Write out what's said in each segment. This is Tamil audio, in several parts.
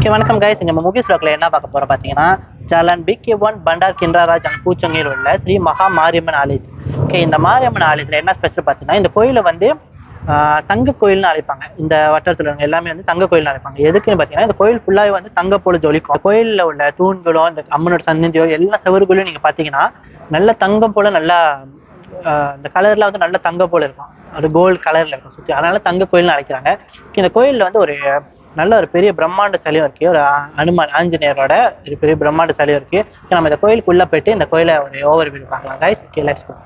ஓகே வணக்கம் கைஸ் நம்ம முகேஷ் வ்ளாக்ல என்ன பார்க்க போறோம் பார்த்தீங்கன்னா ஜாலான் பிகே ஒன் பண்டார் கிண்டராஜ் அண்ட் பூச்சொங்கியில் உள்ள ஸ்ரீ மகா மாரியம்மன் ஆலயம் ஓகே இந்த மாரியம்மன் ஆலயத்தில் என்ன ஸ்பெஷல் பார்த்தீங்கன்னா இந்த கோயிலை வந்து ஆஹ், தங்க கோயில்னு அழைப்பாங்க இந்த வட்டாரத்தில் உள்ளவங்க எல்லாமே வந்து தங்க கோயில்னு அழைப்பாங்க எதுக்குன்னு பார்த்தீங்கன்னா இந்த கோயில் ஃபுல்லாகவே வந்து தங்க போல ஜொலிக்கும் கோயிலில் உள்ள தூண்களும் இந்த அம்மனோட சன்னதியோ எல்லா செவறுகளையும் நீங்கள் பார்த்தீங்கன்னா நல்ல தங்கம் போல நல்லா ஆஹ், இந்த கலர்ல வந்து நல்ல தங்கம் போல இருக்கும் ஒரு கோல்டு கலர்ல இருக்கும் சுற்றி அதனால தங்க கோயில்னு அழைக்கிறாங்க இந்த கோயில்ல வந்து ஒரு நல்ல ஒரு பெரிய பிரம்மாண்ட சிலையும் இருக்கு ஒரு ஆ- அனுமான் ஆஞ்சநேயரோட ஒரு பெரிய பிரம்மாண்ட சிலையும் இருக்கு Okay, நம்ம இந்த கோயிலுக்குள்ள போயிட்டு இந்த கோயிலை ஒரு ஓவர் வியூ பார்க்கலாம் கைஸ் ஓகே லெட்ஸ் கோ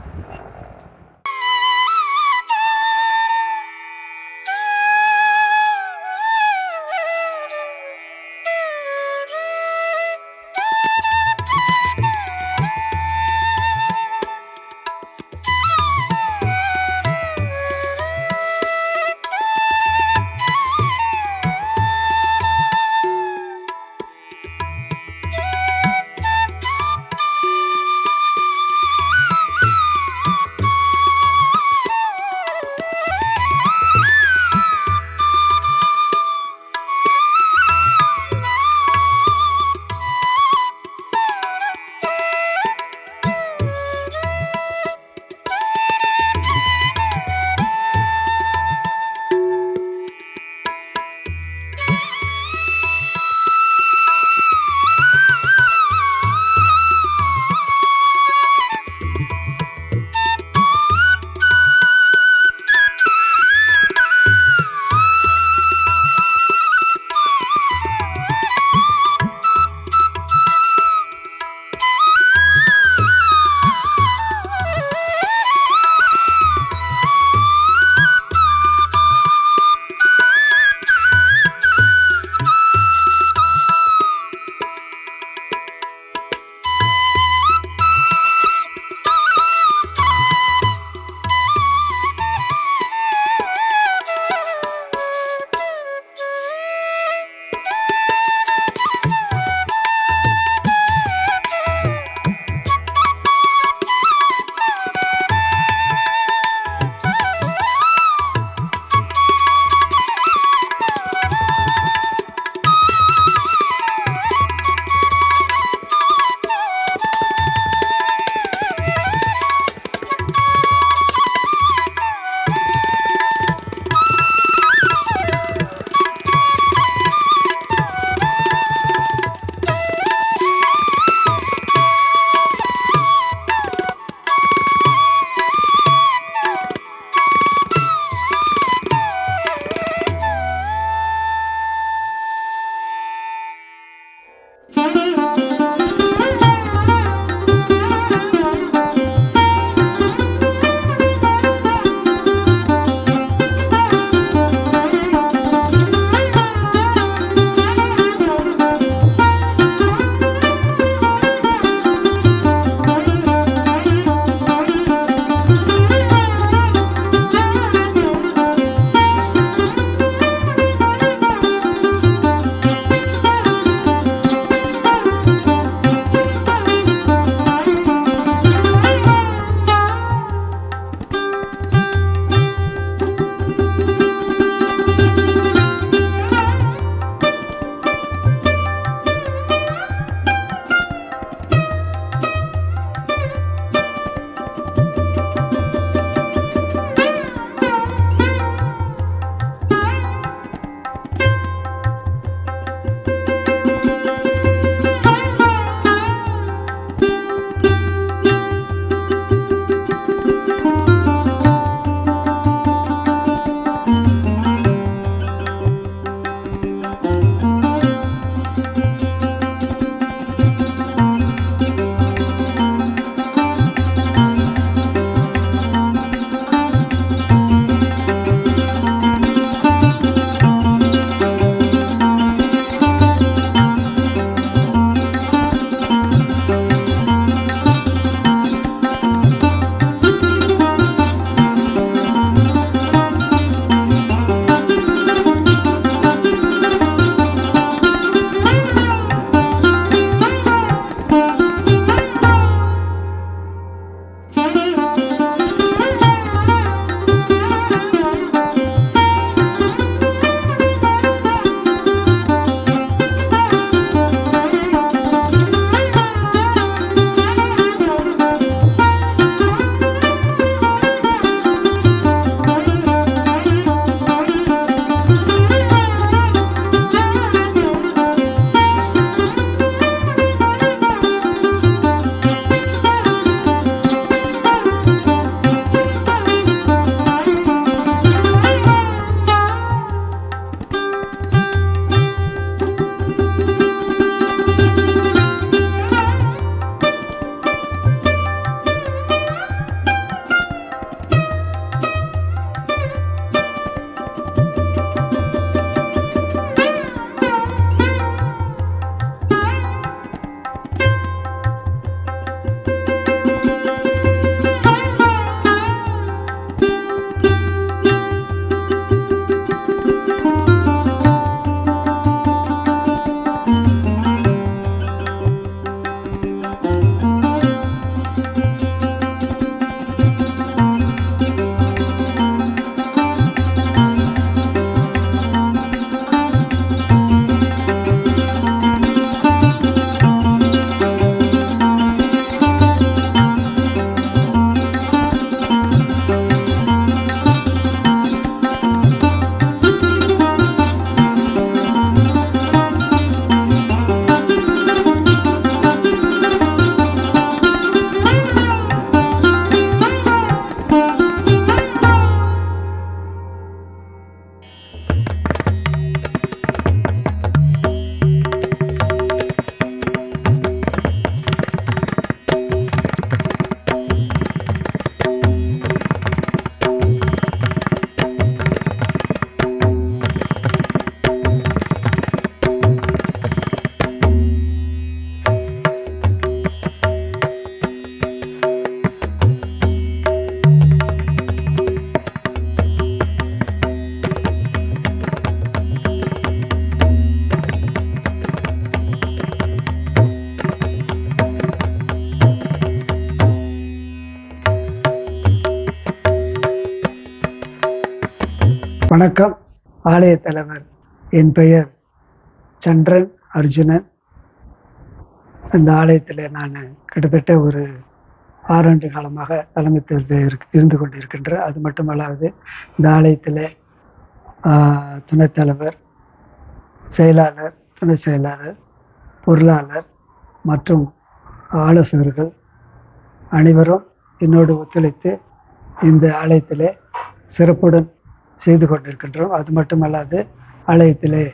வணக்கம் ஆலய தலைவர் என் பெயர் சந்திரன் அர்ஜுனன் இந்த ஆலயத்தில் நான் கிட்டத்தட்ட ஒரு ஆறாண்டு காலமாக தலைமைத்துவத்தில் இருக்கு இருந்து கொண்டிருக்கின்றேன் அது மட்டுமல்லாது இந்த ஆலயத்தில் ஆஹ், துணைத் தலைவர் செயலாளர் துணை செயலாளர் பொருளாளர் மற்றும் ஆலோசகர்கள் அனைவரும் என்னோடு ஒத்துழைத்து இந்த ஆலயத்திலே சிறப்புடன் செய்து கொண்டிருக்கின்றோம் அது மட்டுமல்லாது ஆலயத்திலே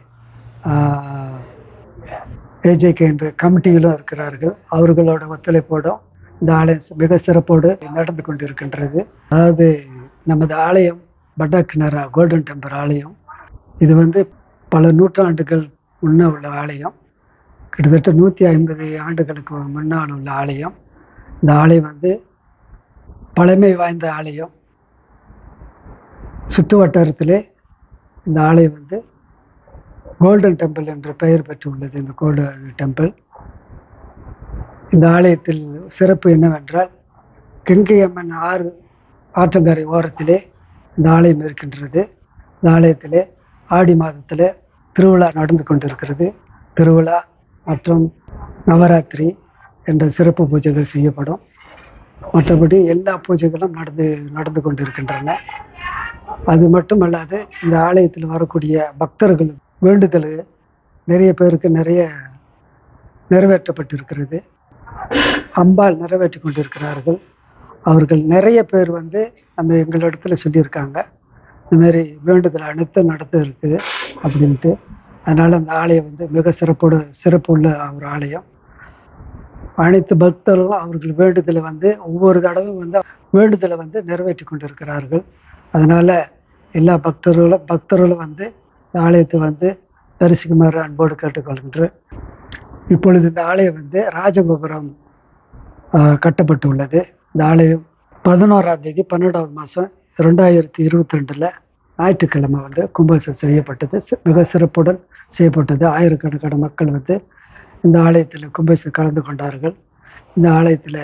ஏஜேகே என்ற கமிட்டிகளும் இருக்கிறார்கள் அவர்களோட ஒத்துழைப்போடும் இந்த ஆலயம் மிக சிறப்போடு நடந்து கொண்டிருக்கின்றது அதாவது நமது ஆலயம் பட்டாக்கிணரா கோல்டன் டெம்பிள் ஆலயம் இது வந்து பல நூற்றாண்டுகள் முன்ன உள்ள ஆலயம் கிட்டத்தட்ட நூற்றி ஐம்பது ஆண்டுகளுக்கு முன்னால் உள்ள ஆலயம் இந்த ஆலயம் வந்து பழமை வாய்ந்த ஆலயம் சுற்று வட்டாரத்திலே இந்த ஆலயம் வந்து கோல்டன் டெம்பிள் என்ற பெயர் பெற்றுள்ளது இந்த கோல்டன் டெம்பிள் இந்த ஆலயத்தில் சிறப்பு என்னவென்றால் கங்கை அம்மன் ஆறு ஆற்றங்கரை ஓரத்திலே இந்த ஆலயம் இருக்கின்றது இந்த ஆலயத்திலே ஆடி மாதத்திலே திருவிழா நடந்து கொண்டிருக்கிறது திருவிழா மற்றும் நவராத்திரி என்ற சிறப்பு பூஜைகள் செய்யப்படும் மற்றபடி எல்லா பூஜைகளும் நடந்து நடந்து கொண்டிருக்கின்றன அது மட்டுமல்லாது இந்த ஆலயத்தில் வரக்கூடிய பக்தர்கள் வேண்டுதல் நிறைய பேருக்கு நிறைய நிறைவேற்றப்பட்டிருக்கிறது அம்பாள் நிறைவேற்றி கொண்டிருக்கிறார்கள் அவர்கள் நிறைய பேர் வந்து நம்ம எங்களிடத்துல சொல்லியிருக்காங்க இந்த மாதிரி வேண்டுதல் அனைத்தும் நடந்து இருக்குது அப்படின்ட்டு அதனால் அந்த ஆலயம் வந்து மிக சிறப்போடு சிறப்பு உள்ள ஒரு ஆலயம் அனைத்து பக்தர்களும் அவர்கள் வேண்டுதலை வந்து ஒவ்வொரு தடவையும் வந்து வேண்டுதலை வந்து நிறைவேற்றி கொண்டிருக்கிறார்கள் அதனால் எல்லா பக்தர்களும் பக்தர்களும் வந்து இந்த ஆலயத்தை வந்து தரிசிக்குமாறு அன்போடு கேட்டுக்கொள்கின்றேன் இப்பொழுது இந்த ஆலயம் வந்து ராஜகோபுரம் ஆஹ், கட்டப்பட்டுள்ளது இந்த ஆலயம் பதினோராம் தேதி பன்னெண்டாவது மாதம் ரெண்டாயிரத்தி இருபத்தி ரெண்டில் ஞாயிற்றுக்கிழமை வந்து கும்பாபிஷேகம் செய்யப்பட்டது சி- மிக சிறப்புடன் செய்யப்பட்டது ஆயிரக்கணக்கான மக்கள் வந்து இந்த ஆலயத்தில் கும்பாபிஷேகம் கலந்து கொண்டார்கள் இந்த ஆலயத்தில்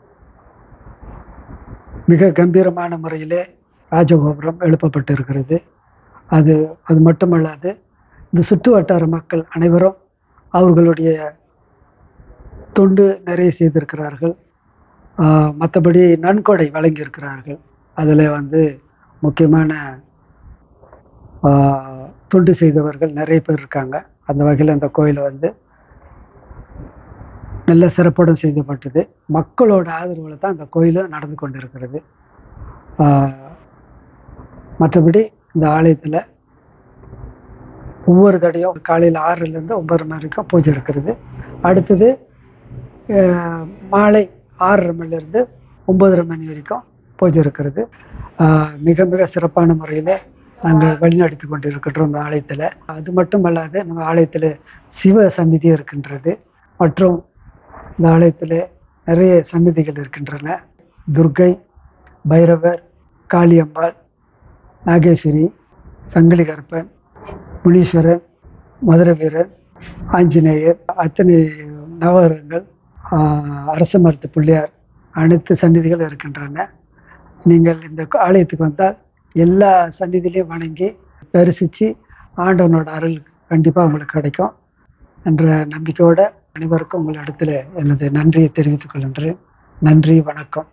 மிக கம்பீரமான முறையிலே ராஜகோபுரம் எழுப்பப்பட்டிருக்கிறது அது அது மட்டுமல்லாது இந்த சுற்று வட்டார மக்கள் அனைவரும் அவர்களுடைய தொண்டு நிறைய செய்திருக்கிறார்கள் ஆஹ் மற்றபடி நன்கொடை வழங்கியிருக்கிறார்கள் அதில் வந்து முக்கியமான ஆஹ் தொண்டு செய்தவர்கள் நிறைய பேர் இருக்காங்க அந்த வகையில் அந்த கோயிலை வந்து நல்ல சிறப்புடன் செய்யப்பட்டது மக்களோட ஆதரவில் தான் அந்த கோயிலும் நடந்து கொண்டிருக்கிறது ஆஹ் மற்றபடி இந்த ஆலயத்தில் ஒவ்வொரு தடையும் காலையில் ஆறுலேருந்து ஒன்பது மணி வரைக்கும் பூஜை இருக்கிறது அடுத்தது ஆஹ் மாலை ஆறரை மணிலேருந்து ஒம்பதரை மணி வரைக்கும் பூஜை இருக்கிறது ஆஹ் மிக மிக சிறப்பான முறையில் நாங்கள் வழிநடத்தி கொண்டு இருக்கின்றோம் இந்த ஆலயத்தில் அது மட்டும் அல்லாது நம்ம ஆலயத்தில் சிவ சந்நிதி இருக்கின்றது மற்றும் இந்த ஆலயத்தில் நிறைய சந்நிதிகள் இருக்கின்றன துர்க்கை பைரவர் காளியம்பாள் நாகேஸ்வரி சங்கிலி கருப்பன் முனீஸ்வரன் மதுரை வீரன் ஆஞ்சநேயர் அத்தனை நவகரங்கள் ஆஹ், அரச மருத்து பிள்ளையார் அனைத்து சந்நிதிகள் இருக்கின்றன நீங்கள் இந்த க- ஆலயத்துக்கு வந்தால் எல்லா சந்நிதியிலையும் வணங்கி தரிசித்து ஆண்டவனோட அருள் கண்டிப்பாக உங்களுக்கு கிடைக்கும் என்ற நம்பிக்கையோட அனைவருக்கும் உங்களிடத்தில் எனது நன்றியை தெரிவித்துக் கொள்கின்றேன் நன்றி வணக்கம்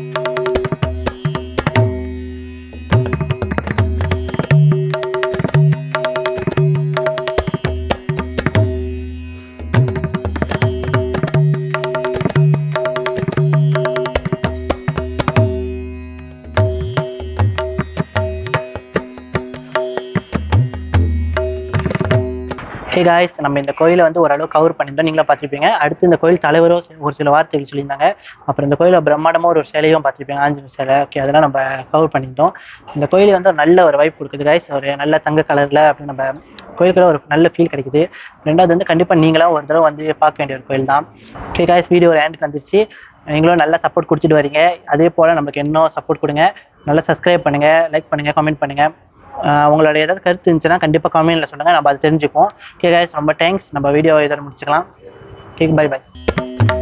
ஹே காய்ஸ் நம்ம இந்த கோயிலை வந்து ஓரளவு கவர் பண்ணியிருந்தோம் நீங்களும் பார்த்துருப்பீங்க அடுத்து இந்த கோயில் தலைவரும் சி- ஒரு சில வார்த்தைகள் சொல்லியிருந்தாங்க அப்புறம் இந்த கோயிலில் பிரம்மாண்டமாக ஒரு சிலையும் பார்த்துருப்பீங்க ஆஞ்சநேயர் சிலை ஓகே அதெல்லாம் நம்ம கவர் பண்ணியிருந்தோம் இந்த கோயில் வந்து ஒரு நல்ல ஒரு வைப் கொடுக்குது காய்ஸ் ஒரு நல்ல தங்க கலரில் அப்படி நம்ம கோயிலுக்குள்ள ஒரு நல்ல ஃபீல் கிடைக்குது ரெண்டாவது வந்து கண்டிப்பாக நீங்களாம் ஒரு தடவை வந்து பார்க்க வேண்டிய ஒரு கோயில் தான் ஓகே காய்ஸ் வீடியோ ஒரு ஹேண்டுக்கு வந்துருச்சு நீங்களும் நல்லா சப்போர்ட் கொடுத்துட்டு வரீங்க அதே போல் நமக்கு இன்னும் சப்போர்ட் கொடுங்க நல்லா சப்ஸ்கிரைப் பண்ணுங்கள் லைக் பண்ணுங்கள் கமெண்ட் பண்ணுங்கள் ஆஹ் உங்களோட ஏதாவது கருத்து இருந்துச்சுன்னா கண்டிப்பாக கமெண்ட்ல சொல்லுங்கள் நம்ம அதை தெரிஞ்சுப்போம் ஓகே guys ரொம்ப தேங்க்ஸ் நம்ம வீடியோ இதோட முடிச்சுக்கலாம் ஓகே பை பை